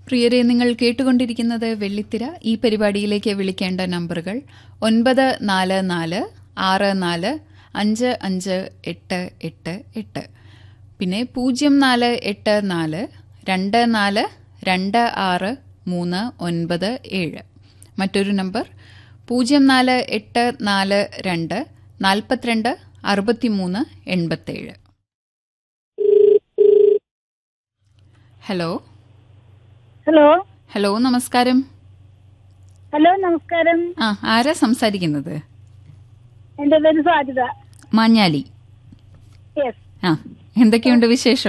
പ്രിയരെ നിങ്ങൾ കേട്ടുകൊണ്ടിരിക്കുന്നത് വെള്ളിത്തിര ഈ പരിപാടിയിലേക്ക് വിളിക്കേണ്ട നമ്പറുകൾ ഒൻപത് നാല് നാല് ആറ് നാല് അഞ്ച് അഞ്ച് എട്ട് എട്ട് എട്ട് പിന്നെ പൂജ്യം നാല് എട്ട് നാല് രണ്ട് നാല് രണ്ട് ആറ് മൂന്ന് ഒൻപത് ഏഴ് മറ്റൊരു നമ്പർ പൂജ്യം നാല് എട്ട് നാല് രണ്ട് നാൽപ്പത്തിരണ്ട് അറുപത്തിമൂന്ന് എൺപത്തേഴ് ഹലോ ഹലോ ഹലോ നമസ്കാരം ഹലോ നമസ്കാരം ആ ആരാ സംസാരിക്കുന്നത് എന്റെ പേര് സാജിത മാഞ്ഞാലി യെസ് ആ എന്തൊക്കെയുണ്ട് വിശേഷം